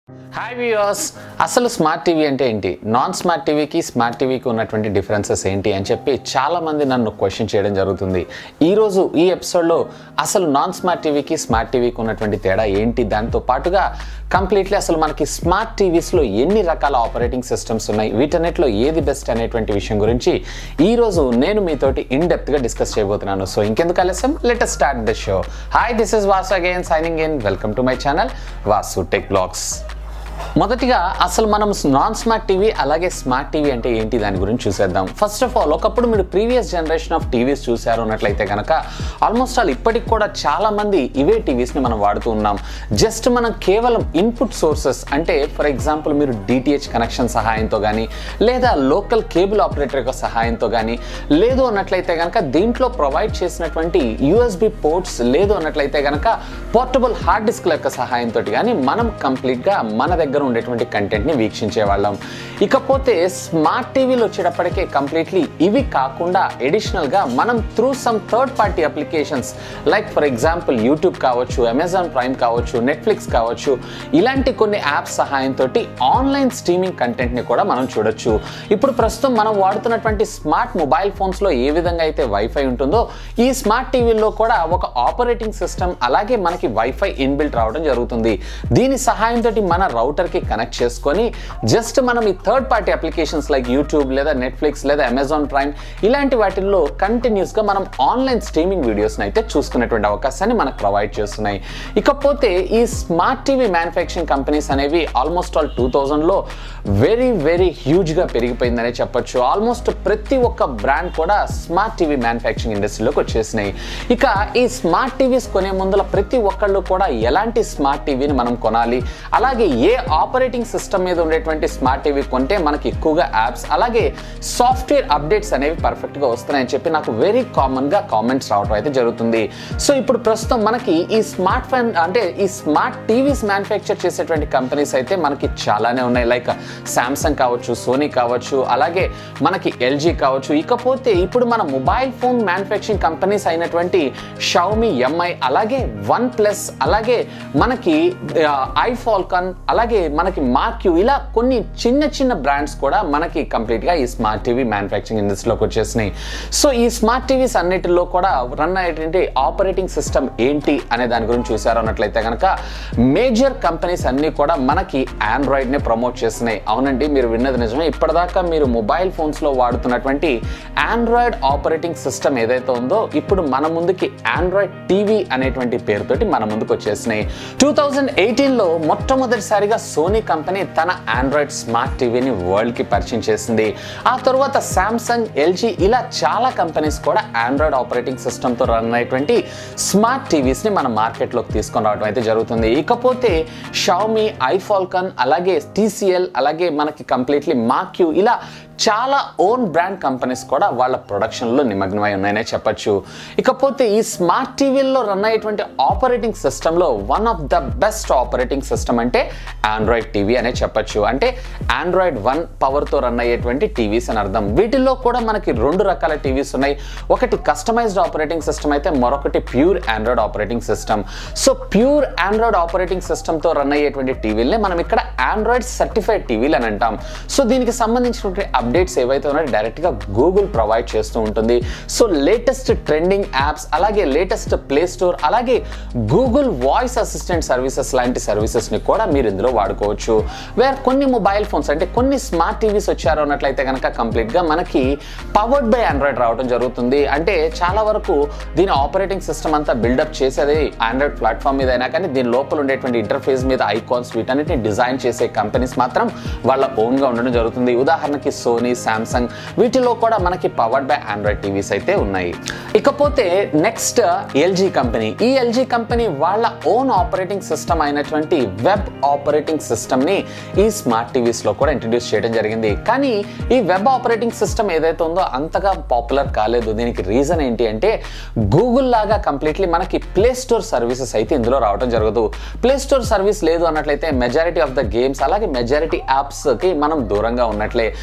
hi viewers అసలు smart TV అంటే ఏంటి నాన్ స్మార్ట్ టీవీకి స్మార్ట్ టీవీకి ఉన్నటువంటి డిఫరెన్సెస్ ఏంటి అని చెప్పి చాలామంది నన్ను క్వశ్చన్ చేయడం జరుగుతుంది ఈరోజు ఈ ఎపిసోడ్లో అసలు నాన్ స్మార్ట్ టీవీకి స్మార్ట్ టీవీకి ఉన్నటువంటి తేడా ఏంటి దాంతో పాటుగా కంప్లీట్లీ అసలు మనకి స్మార్ట్ టీవీస్లో ఎన్ని రకాల ఆపరేటింగ్ సిస్టమ్స్ ఉన్నాయి వీటన్నిటిలో ఏది బెస్ట్ అనేటువంటి విషయం గురించి ఈరోజు నేను మీతోటి ఇన్ డెప్త్గా డిస్కస్ చేయబోతున్నాను సో ఇంకెందుకు ఆలస్యం let start the show hi this is Vasu again signing in welcome to my channel Vasu tech blogs మొదటిగా అసలు మనం నాన్ స్మార్ట్ టీవీ అలాగే స్మార్ట్ టీవీ అంటే ఏంటి దాని గురించి చూసేద్దాం ఫస్ట్ ఆఫ్ ఆల్ ఒకప్పుడు మీరు ప్రీవియస్ జనరేషన్ ఆఫ్ టీవీస్ చూసారు అన్నట్లయితే కనుక ఆల్మోస్ట్ ఆల్ ఇప్పటికి కూడా చాలా మంది ఇవే టీవీస్ని మనం వాడుతూ ఉన్నాం జస్ట్ మనం కేవలం ఇన్పుట్ సోర్సెస్ అంటే ఫర్ ఎగ్జాంపుల్ మీరు డిటిహెచ్ కనెక్షన్ సహాయంతో కానీ లేదా లోకల్ కేబుల్ ఆపరేటర్ యొక్క సహాయంతో కానీ లేదు అన్నట్లయితే కనుక దీంట్లో ప్రొవైడ్ చేసినటువంటి యూఎస్బి పోర్ట్స్ లేదు అన్నట్లయితే కనుక పోర్టబుల్ హార్డ్ డిస్క్ల యొక్క సహాయంతో కానీ మనం కంప్లీట్గా మన దగ్గర ఉండేటువంటి కంటెంట్ని వీక్షించే వాళ్ళం ఇకపోతే స్మార్ట్ టీవీలు వచ్చేటప్పటికే కంప్లీట్లీ ఇవి కాకుండా ఎడిషనల్గా మనం through some third party applications like for example YouTube కావచ్చు అమెజాన్ ప్రైమ్ కావచ్చు నెట్ఫ్లిక్స్ కావచ్చు ఇలాంటి కొన్ని యాప్స్ సహాయంతో ఆన్లైన్ స్ట్రీమింగ్ కంటెంట్ని కూడా మనం చూడొచ్చు ఇప్పుడు ప్రస్తుతం మనం వాడుతున్నటువంటి స్మార్ట్ మొబైల్ ఫోన్స్లో ఏ విధంగా అయితే వైఫై ఉంటుందో ఈ స్మార్ట్ టీవీల్లో కూడా ఒక ఆపరేటింగ్ సిస్టమ్ అలాగే మనకి వైఫై ఇన్బిల్ట్ రావడం జరుగుతుంది దీని సహాయంతో మన రౌటర్కి కనెక్ట్ చేసుకొని జస్ట్ మనం ఈ third party applications like YouTube లేదా నెట్ఫ్లిక్స్ లేదా అమెజాన్ ప్రైమ్ ఇలాంటి వాటిల్లో కంటిన్యూస్గా మనం ఆన్లైన్ స్ట్రీమింగ్ వీడియోస్ని అయితే చూసుకునేటువంటి అవకాశాన్ని మనకు ప్రొవైడ్ చేస్తున్నాయి ఇకపోతే ఈ స్మార్ట్ టీవీ మ్యానుఫ్యాక్చరింగ్ కంపెనీస్ అనేవి ఆల్మోస్ట్ ఆల్ టూ థౌజండ్లో వెరీ వెరీ హ్యూజ్గా పెరిగిపోయిందనే చెప్పొచ్చు ఆల్మోస్ట్ ప్రతి ఒక్క బ్రాండ్ కూడా స్మార్ట్ టీవీ మ్యానుఫ్యాక్చరింగ్ ఇండస్ట్రీలోకి వచ్చేసినాయి ఇక ఈ స్మార్ట్ టీవీస్ కొనే ముందల ప్రతి ఒక్కళ్ళు కూడా ఎలాంటి స్మార్ట్ టీవీని మనం కొనాలి అలాగే ఏ ఆపరేటింగ్ సిస్టమ్ మీద ఉండేటువంటి స్మార్ట్ టీవీ కొంటే మనకి ఎక్కువగా యాప్స్ అలాగే సాఫ్ట్వేర్ అప్డేట్స్ అనేవి పర్ఫెక్ట్గా వస్తున్నాయని చెప్పి నాకు వెరీ కామన్గా కామెంట్స్ రావడం అయితే జరుగుతుంది సో ఇప్పుడు ప్రస్తుతం మనకి ఈ స్మార్ట్ ఫోన్ అంటే ఈ స్మార్ట్ టీవీస్ మ్యానుఫ్యాక్చర్ చేసేటువంటి కంపెనీస్ అయితే మనకి చాలానే ఉన్నాయి లైక్ శాంసంగ్ కావచ్చు సోనీ కావచ్చు అలాగే మనకి ఎల్జీ కావచ్చు ఇకపోతే ఇప్పుడు మన మొబైల్ ఫోన్ మ్యానుఫ్యాక్చరింగ్ కంపెనీస్ అయినటువంటి షౌమి ఎంఐ అలాగే వన్ ప్లస్ అలాగే మనకి ఐఫాల్కాన్ అలాగే మనకి మార్క్యూ ఇలా కొన్ని చిన్న చిన్న బ్రాండ్స్ కూడా మనకి కంప్లీట్గా ఈ స్మార్ట్ టీవీ మ్యానుఫ్యాక్చరింగ్ ఇండస్ట్రీలోకి వచ్చేసినాయి సో ఈ స్మార్ట్ టీవీస్ అన్నిటిలో కూడా రన్ అయ్యేటువంటి ఆపరేటింగ్ సిస్టమ్ ఏంటి అనే దాని గురించి చూసారు అన్నట్లయితే కనుక మేజర్ కంపెనీస్ అన్నీ కూడా మనకి ఆండ్రాయిడ్నే ప్రమోట్ చేస్తున్నాయి అవునండి మీరు విన్నది నిజమే ఇప్పటిదాకా మీరు మొబైల్ ఫోన్స్లో వాడుతున్నటువంటి ఆండ్రాయిడ్ ఆపరేటింగ్ సిస్టమ్ ఏదైతే ఉందో ఇప్పుడు మన ముందుకి ఆండ్రాయిడ్ టీవీ అనేటువంటి పేరుతోటి మన ముందుకు వచ్చేసినాయి టూ థౌజండ్ ఎయిటీన్లో మొట్టమొదటిసారిగా సోనీ కంపెనీ తన ఆండ్రాయిడ్ స్మార్ట్ టీవీని వరల్డ్కి పరిచయం చేసింది ఆ తర్వాత శాంసంగ్ ఎల్జీ ఇలా చాలా కంపెనీస్ కూడా ఆండ్రాయిడ్ ఆపరేటింగ్ సిస్టమ్తో రన్ అయ్యేటువంటి స్మార్ట్ టీవీస్ని మన మార్కెట్లోకి తీసుకొని రావడం అయితే జరుగుతుంది ఇకపోతే షామీ ఐఫాల్కన్ అలాగే టీసీఎల్ అలాగే మనకి కంప్లీట్లీ మాక్యూ ఇలా చాలా ఓన్ బ్రాండ్ కంపెనీస్ కూడా వాళ్ళ ప్రొడక్షన్లో నిమగ్నమై ఉన్నాయనే చెప్పొచ్చు ఇకపోతే ఈ స్మార్ట్ టీవీల్లో రన్ అయ్యేటువంటి ఆపరేటింగ్ సిస్టంలో one of the best operating system అంటే ఆండ్రాయిడ్ టీవీ అనే చెప్పొచ్చు అంటే ఆండ్రాయిడ్ వన్ పవర్తో రన్ అయ్యేటువంటి టీవీస్ అని అర్థం వీటిల్లో కూడా మనకి రెండు రకాల టీవీస్ ఉన్నాయి ఒకటి కస్టమైజ్డ్ ఆపరేటింగ్ సిస్టమ్ అయితే మరొకటి pure Android operating system so pure Android operating సిస్టమ్తో రన్ అయ్యేటువంటి టీవీలనే మనం ఇక్కడ ఆండ్రాయిడ్ సర్టిఫైడ్ టీవీలు అని అంటాం సో దీనికి సంబంధించినటువంటి అప్డేట్స్ ఏవైతే ఉన్నాయో డైరెక్ట్గా గూగుల్ ప్రొవైడ్ చేస్తూ ఉంటుంది సో లేటెస్ట్ ట్రెండింగ్ యాప్స్ అలాగే లేటెస్ట్ ప్లే స్టోర్ అలాగే గూగుల్ వాయిస్ అసిస్టెంట్ సర్వీసెస్ లాంటి సర్వీసెస్ని కూడా మీరు ఇందులో వాడుకోవచ్చు వేర్ కొన్ని మొబైల్ ఫోన్స్ అంటే కొన్ని స్మార్ట్ టీవీస్ వచ్చారు అన్నట్లయితే కనుక కంప్లీట్గా మనకి పవర్డ్ బై ఆండ్రాయిడ్ రావడం జరుగుతుంది అంటే చాలా వరకు దీని ఆపరేటింగ్ సిస్టమ్ అంతా బిల్డప్ చేసేది ఆండ్రాయిడ్ ప్లాట్ఫామ్ మీద అయినా కానీ దీని లోపల ఉండేటువంటి ఇంటర్ఫేస్ మీద ఐకాన్స్ వీటన్నిటిని డిజైన్ చేసే కంపెనీస్ మాత్రం వాళ్ళ ఓన్గా ఉండడం జరుగుతుంది ఉదాహరణకి సోనీ శాంసంగ్ వీటిలో కూడా మనకి పవర్డ్ బై ఆండ్రాయిడ్ టీవీస్ అయితే ఉన్నాయి ఇకపోతే నెక్స్ట్ ఎల్జీ కంపెనీ ఈ ఎల్జీ కంపెనీ వాళ్ళ ఓన్ ఆపరేటింగ్ సిస్టమ్ అయినటువంటి వెబ్ ఆపరేటింగ్ సిస్టమ్ని ఈ స్మార్ట్ టీవీస్లో కూడా ఇంట్రడ్యూస్ చేయడం జరిగింది కానీ ఈ వెబ్ ఆపరేటింగ్ సిస్టమ్ ఏదైతే ఉందో అంతగా పాపులర్ కాలేదు దీనికి రీజన్ ఏంటి అంటే గూగుల్ లాగా కంప్లీట్లీ మనకి ప్లే స్టోర్ సర్వీసెస్ అయితే ఇందులో రావడం జరగదు ప్లే స్టోర్ సర్వీస్ లేదు అన్నట్లయితే మెజారిటీ ఆఫ్ ద గేమ్స్ అలాగే మెజారిటీ యాప్స్కి మనం దూరంగా ఉన్నట్లే సో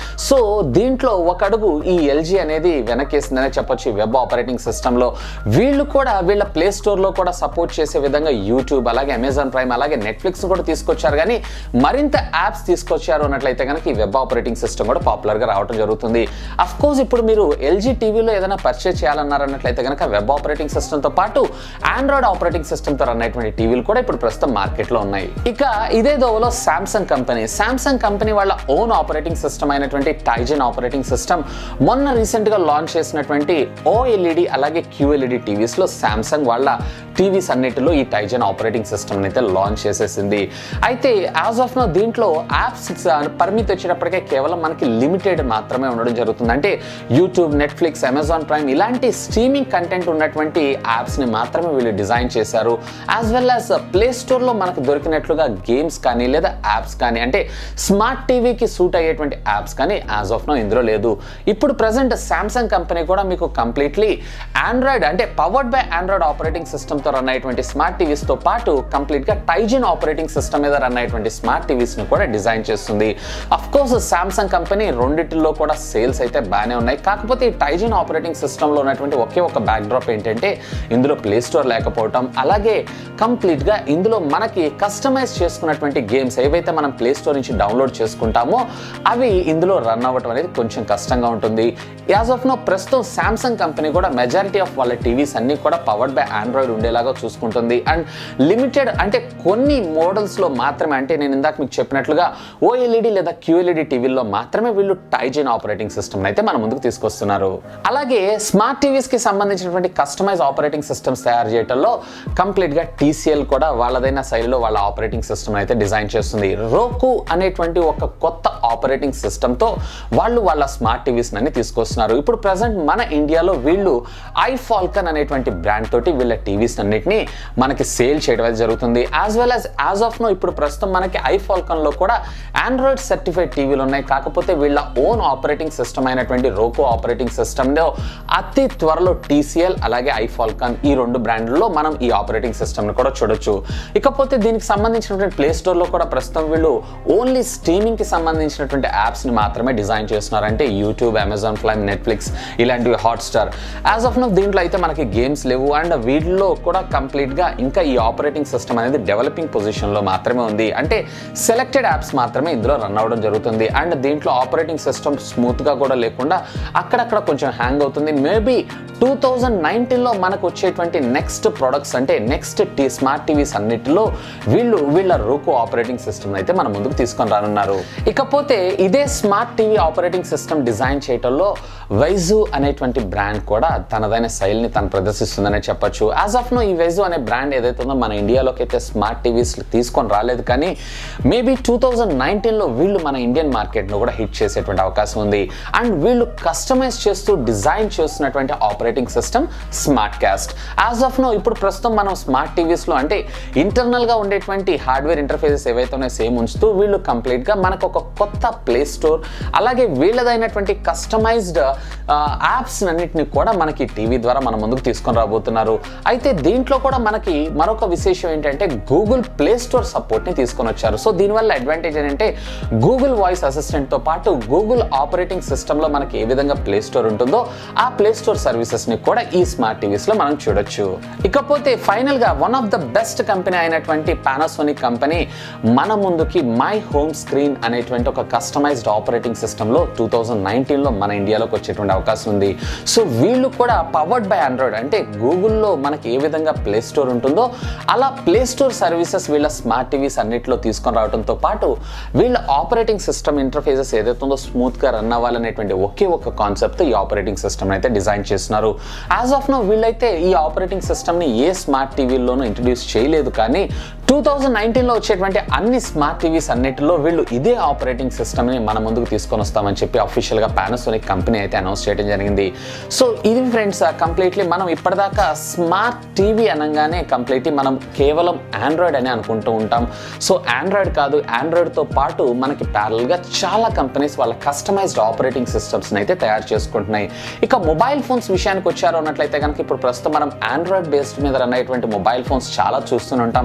దీంట్లో ఒక అడుగు ఈ ఎల్జీ అనేది వెనకేసిందనే చెప్పొచ్చు వెబ్ ఆపరేటింగ్ సిస్టంలో వీళ్ళు కూడా వీళ్ళ ప్లే స్టోర్లో కూడా సపోర్ట్ చేసే విధంగా యూట్యూబ్ అలాగే అమెజాన్ ప్రైమ్ అలాగే నెట్ఫ్లిక్స్ కూడా తీసుకొచ్చారు కానీ మరింత యాప్స్ తీసుకొచ్చారు అన్నట్లయితే కనుక ఈ వెబ్ ఆపరేటింగ్ సిస్టమ్ కూడా పాపులర్గా రావడం జరుగుతుంది అఫ్ కోర్స్ ఇప్పుడు మీరు ఎల్జీ టీవీలో ఏదైనా పర్చేస్ చేయాలన్నారన్నట్లయితే కనుక వెబ్ ఆపరేటింగ్ సిస్టమ్తో పాటు ఆండ్రాయిడ్ ఆపరేటింగ్ సిస్టమ్తో రన్ అయ్యేటువంటి టీవీలు కూడా ఇప్పుడు ప్రస్తుతం మార్కెట్లో ఉన్నాయి ఇక ఇదే దోవలో సామ్సంగ్ కంపెనీ సామ్సంగ్ కంపెనీ వాళ్ళ ఓన్ ఆపరేటింగ్ సిస్టమ్ అయినటువంటి టైజన్ ఆపరేటింగ్ సిస్టమ్ మొన్న రీసెంట్గా లాంచ్ చేసినటువంటి ఓఎల్ఈడి అలాగే క్యూఎల్ఈడి టీవీస్లో సామ్సంగ్ వాళ్ళ టీవీస్ అన్నిటిలో ఈ టైజన్ ఆపరేటింగ్ సిస్టమ్ అయితే లాంచ్ చేసేసింది అయితే యాజ్ ఆఫ్ నో దీంట్లో యాప్స్ పరిమితి వచ్చేటప్పటికే కేవలం మనకి లిమిటెడ్ మాత్రమే ఉండడం జరుగుతుంది అంటే యూట్యూబ్ నెట్ఫ్లిక్స్ అమెజాన్ ప్రైమ్ ఇలాంటి స్ట్రీమింగ్ కంటెంట్ ఉన్నటువంటి యాప్స్ని మాత్రమే వీళ్ళు డిజైన్ చేశారు యాజ్ వెల్ యాజ్ ప్లే స్టోర్లో మనకు దొరికినట్లుగా గేమ్స్ కానీ లేదా యాప్స్ కానీ అంటే స్మార్ట్ టీవీకి సూట్ అయ్యేటువంటి యాప్స్ కానీ యాజ్ ఆఫ్ నో ఇందులో లేదు ఇప్పుడు ప్రజెంట్ సామ్సంగ్ కంపెనీ కూడా మీకు కంప్లీట్లీ ఆండ్రాయిడ్ అంటే పవర్డ్ బై ఆండ్రాయిడ్ ఆపరేటింగ్ సిస్టమ్తో రన్ అయ్యేటువంటి స్మార్ట్ టీవీస్తో పాటు కంప్లీట్గా టైజిన్ ఆపరేటింగ్ సిస్టమ్ మీద రన్ అయ్యేటువంటి స్మార్ట్ టీవీస్ని కూడా డిజైన్ చేస్తుంది అఫ్ కోర్స్ సామ్సంగ్ కంపెనీ రెండిటిలో కూడా సేల్స్ అయితే బాగానే ఉన్నాయి కాకపోతే ఈ టైజిన్ ఆపరేటింగ్ సిస్టంలో ఉన్నటువంటి ఒకే ఒక బ్యాక్డ్రాప్ ఏంటంటే ఇందులో ప్లే స్టోర్ లేకపోవటం అలాగే కంప్లీట్గా ఇందులో మనకి కస్టమైజ్ చేసుకున్నటువంటి గేమ్స్ ఏవైతే మనం ప్లే స్టోర్ నుంచి డౌన్లోడ్ చేసుకుంటామో అవి ఇందులో రన్ అవ్వటం అనేది కొంచెం కష్టంగా ఉంటుంది యాజ్ ఆఫ్ నో ప్రస్తుతం సామ్సంగ్ కంపెనీ కూడా మెజారిటీ ఆఫ్ వాళ్ళ టీవీస్ అన్ని కూడా పవర్డ్ బై ఆండ్రాయిడ్ ఉండేలాగా చూసుకుంటుంది అండ్ లిమిటెడ్ అంటే కొన్ని మోడల్స్లో మాత్రమే అంటే నేను ఇందాక మీకు చెప్పినట్లుగా ఓఎల్ఈడి లేదా క్యూఎల్ఈడి టీవీల్లో మాత్రమే వీళ్ళు టైజిన్ ఆపరేటింగ్ సిస్టమ్ అయితే మన ముందుకు తీసుకొస్తున్నారు అలాగే స్మార్ట్ టీవీస్కి సంబంధించినటువంటి కస్టమైజ్ ఆపరేటింగ్ సిస్టమ్స్ తయారు చేయడంలో కంప్లీట్గా టీసీఎల్ కూడా వాళ్ళదైన శైలిలో వాళ్ళ ఆపరేటింగ్ సిస్టమ్ అయితే డిజైన్ చేస్తుంది రోకు అనేటువంటి ఒక కొత్త ఆపరేటింగ్ సిస్టమ్తో వాళ్ళు వాళ్ళ స్మార్ట్ టీవీస్ అన్ని తీసుకొస్తున్నారు ఇప్పుడు ప్రజెంట్ మన ఇండియాలో వీళ్ళు ఐఫాల్కన్ అనేటువంటి బ్రాండ్ తోటి వీళ్ళ టీవీస్ అన్నిటిని మనకి సేల్ చేయడం అయితే జరుగుతుంది as well as as of now ఇప్పుడు ప్రస్తుతం మనకి ఐఫాల్కన్ లో కూడా ఆండ్రాయిడ్ సర్టిఫైడ్ టీవీలు ఉన్నాయి కాకపోతే వీళ్ళ ఓన్ ఆపరేటింగ్ సిస్టమ్ అయినటువంటి రోకో ఆపరేటింగ్ సిస్టమ్లో అతి త్వరలో టీసీఎల్ అలాగే ఐఫాల్కన్ ఈ రెండు బ్రాండ్లలో మనం ఈ ఆపరేటింగ్ సిస్టమ్ని కూడా చూడొచ్చు ఇకపోతే దీనికి సంబంధించినటువంటి ప్లే స్టోర్లో కూడా ప్రస్తుతం వీళ్ళు ఓన్లీ స్ట్రీమింగ్కి సంబంధించినటువంటి యాప్స్ని మాత్రమే డిజైన్ చేస్తున్నారు అంటే యూట్యూబ్ అమెజాన్ ప్రైమ్ నెట్ఫ్లిక్స్ ఇలాంటివి హాట్స్టార్ యాజ్ ఆఫ్ నో దీంట్లో అయితే మనకి గేమ్స్ లేవు అండ్ వీటిలో కూడా కంప్లీట్గా ఇంకా ఈ ఆపరేటింగ్ సిస్టమ్ అనేది డెవలపింగ్ పొజిషన్లో మాత్రమే ఉంది అంటే సెలెక్టెడ్ యాప్స్ మాత్రమే ఇందులో రన్ అవ్వడం జరుగుతుంది అండ్ దీంట్లో ఆపరేటింగ్ సిస్టమ్ స్మూత్గా కూడా లేకుండా అక్కడక్కడ కొంచెం హ్యాంగ్ అవుతుంది మేబీ టూ థౌజండ్ నైన్టీన్లో మనకు వచ్చేటువంటి నెక్స్ట్ ప్రొడక్ట్స్ అంటే నెక్స్ట్ టీ స్మార్ట్ టీవీస్ అన్నిటిలో వీళ్ళు వీళ్ళ రోకో ఆపరేటింగ్ సిస్టమ్ అయితే మన ముందుకు తీసుకొని రానున్నారు ఇకపోతే ఇదే smart TV operating system design చేయడంలో వైజు అనేటువంటి బ్రాండ్ కూడా తనదైన శైలిని తను ప్రదర్శిస్తుందనే చెప్పొచ్చు యాజ్ ఆఫ్ నో ఈ వైజు అనే బ్రాండ్ ఏదైతే ఉందో మన ఇండియాలోకి అయితే స్మార్ట్ టీవీస్ తీసుకొని రాలేదు కానీ మేబీ టూ థౌజండ్ నైన్టీన్లో వీళ్ళు మన ఇండియన్ మార్కెట్ను కూడా హిట్ చేసేటువంటి అవకాశం ఉంది అండ్ వీళ్ళు కస్టమైజ్ చేస్తూ డిజైన్ చేస్తున్నటువంటి operating system smart cast as of now ఇప్పుడు ప్రస్తుతం మనం స్మార్ట్ టీవీస్లో అంటే ఇంటర్నల్గా ఉండేటువంటి హార్డ్వేర్ ఇంటర్ఫేసెస్ ఏవైతే ఉన్నాయో సేమ్ ఉంచుతూ వీళ్ళు కంప్లీట్గా మనకు ఒక కొత్త ప్లే స్టోర్ అలాగే వీళ్ళదైనటువంటి కస్టమైజ్డ్ యాప్స్ అన్నిటిని కూడా మనకి టీవీ ద్వారా మన ముందుకు తీసుకొని రాబోతున్నారు అయితే దీంట్లో కూడా మనకి మరొక విశేషం ఏంటంటే గూగుల్ ప్లే స్టోర్ సపోర్ట్ని తీసుకొని వచ్చారు సో దీనివల్ల అడ్వాంటేజ్ ఏంటంటే గూగుల్ వాయిస్ అసిస్టెంట్తో పాటు గూగుల్ ఆపరేటింగ్ సిస్టంలో మనకి ఏ విధంగా ప్లే స్టోర్ ఉంటుందో ఆ ప్లే స్టోర్ సర్వీసెస్ని కూడా ఈ స్మార్ట్ టీవీస్లో మనం చూడొచ్చు ఇకపోతే ఫైనల్గా one of the best company అయినటువంటి పానాసోనిక్ కంపెనీ మన ముందుకి మై హోమ్ స్క్రీన్ అనేటువంటి ఒక కస్టమైజ్డ్ ఆపరేటింగ్ సిస్టంలో టూ థౌజండ్ నైన్టీన్లో మన ఇండియాలోకి వచ్చేటువంటి అవకాశం ఉంది సో వీళ్ళు కూడా పవర్డ్ బై ఆండ్రాయిడ్ అంటే గూగుల్లో మనకి ఏ విధంగా ప్లే స్టోర్ ఉంటుందో అలా ప్లే స్టోర్ సర్వీసెస్ వీళ్ళ స్మార్ట్ టీవీస్ అన్నిటిలో తీసుకొని రావడంతో పాటు వీళ్ళ ఆపరేటింగ్ సిస్టమ్ ఇంటర్ఫేసెస్ ఏదైతే ఉందో స్మూత్గా రన్ అవ్వాలనేటువంటి ఒకే ఒక కాన్సెప్ట్ ఈ ఆపరేటింగ్ సిస్టమ్ అయితే డిజైన్ చేస్తున్నారు యాజ్ ఆఫ్ నో వీళ్ళైతే ఈ ఆపరేటింగ్ సిస్టమ్ని ఏ స్మార్ట్ టీవీల్లోనూ ఇంట్రడ్యూస్ చేయలేదు కానీ టూ థౌజండ్ నైన్టీన్లో వచ్చేటువంటి అన్ని స్మార్ట్ టీవీస్ అన్నిటిలో వీళ్ళు ఇదే ఆపరేటింగ్ సిస్టమ్ని మన ముందుకు తీసుకొని వస్తామని చెప్పి అఫీషియల్గా పానాసోనిక్ కంపెనీ అయితే అనౌన్స్ చేయడం జరిగింది సో ఇది ఫ్రెండ్స్ కంప్లీట్లీ మనం ఇప్పటిదాకా స్మార్ట్ టీవీ అనగానే కంప్లీట్లీ మనం కేవలం ఆండ్రాయిడ్ అని అనుకుంటూ ఉంటాం సో ఆండ్రాయిడ్ కాదు ఆండ్రాయిడ్తో పాటు మనకి ప్యారల్గా చాలా కంపెనీస్ వాళ్ళ కస్టమైజ్డ్ ఆపరేటింగ్ సిస్టమ్స్ని అయితే తయారు చేసుకుంటున్నాయి ఇక మొబైల్ ఫోన్స్ విషయానికి వచ్చారు అన్నట్లయితే కనుక ఇప్పుడు ప్రస్తుతం మనం ఆండ్రాయిడ్ బేస్డ్ మీద రన్ అయ్యేటువంటి మొబైల్ ఫోన్స్ చాలా చూస్తూనే ఉంటాం అంటే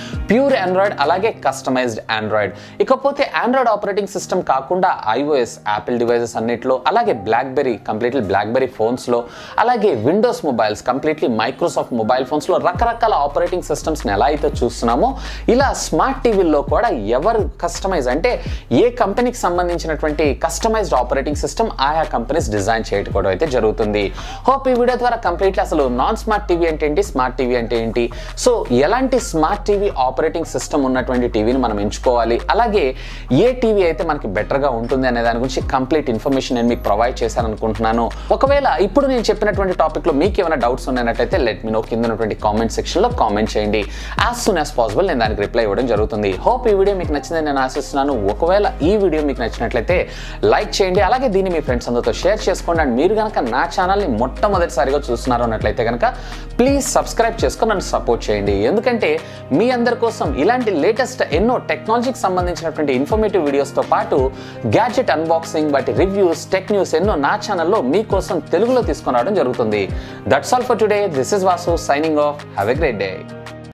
ప్యూర్ ఆండ్రాయిడ్ అలాగే కస్టమైజ్డ్ ఆండ్రాయిడ్ ఇకపోతే ఆండ్రాయిడ్ ఆపరేటింగ్ సిస్టమ్ కాకుండా ఐఓఎస్ యాపిల్ డివైజెస్ అన్నిట్లో అలాగే బ్లాక్బెర్రీ కంప్లీట్లీ బ్లాక్బెర్రీ ఫోన్స్లో అలాగే Windows mobiles completely Microsoft mobile ఫోన్స్లో రకరకాల ఆపరేటింగ్ సిస్టమ్స్ని ఎలా అయితే చూస్తున్నామో ఇలా స్మార్ట్ టీవీల్లో కూడా ఎవరు కస్టమైజ్ అంటే ఏ కంపెనీకి సంబంధించినటువంటి కస్టమైజ్డ్ ఆపరేటింగ్ సిస్టమ్ ఆయా కంపెనీస్ డిజైన్ చేయడం అయితే జరుగుతుంది హోప్ ఈ వీడియో ద్వారా కంప్లీట్లీ అసలు నాన్ స్మార్ట్ టీవీ అంటే ఏంటి స్మార్ట్ టీవీ అంటే ఏంటి సో ఎలాంటి స్మార్ట్ టీవీ ఆపరేటింగ్ సిస్టమ్ ఉన్నటువంటి టీవీని మనం ఎంచుకోవాలి అలాగే ఏ టీవీ అయితే మనకి బెటర్గా ఉంటుంది అనే దాని గురించి కంప్లీట్ ఇన్ఫర్మేషన్ నేను మీకు ప్రొవైడ్ చేశాను అనుకుంటున్నాను ఒకవేళ ఇప్పుడు నేను చెప్పినటువంటి టాపిక్లో మీకు ఏమైనా డౌట్స్ ఉన్నట్టయితే లెట్ మీ నో కింద ఉన్నటువంటి కామెంట్ సెక్షన్లో కామెంట్ చేయండి యాజ్ సూన్ యాజ్ పాసిబుల్ నేను దానికి రిప్లై ఇవ్వడం జరుగుతుంది హోప్ ఈ వీడియో మీకు నచ్చిందని నేను ఆశిస్తున్నాను ఒకవేళ ఈ వీడియో మీకు నచ్చినట్లయితే లైక్ చేయండి అలాగే దీన్ని మీ ఫ్రెండ్స్ అందరితో షేర్ చేసుకోండి అండ్ మీరు కనుక నా ఛానల్ని మొట్టమొదటిసారిగా చూస్తున్నారు అన్నట్లయితే కనుక ప్లీజ్ సబ్స్క్రైబ్ చేసుకొని నన్ను సపోర్ట్ చేయండి ఎందుకంటే మీ అందరి కోసం ఇలాంటి లేటెస్ట్ ఎన్నో టెక్నాలజీకి సంబంధించినటువంటి ఇన్ఫర్మేటివ్ వీడియోస్తో పాటు గ్యాడ్జెట్ అన్బాక్సింగ్ వాటి రివ్యూస్ టెక్ న్యూస్ ఎన్నో నా ఛానల్లో మీకోసం తెలుగులో తీసుకుని రావడం జరుగుతుంది that's all for today this is Vasu signing off have a great day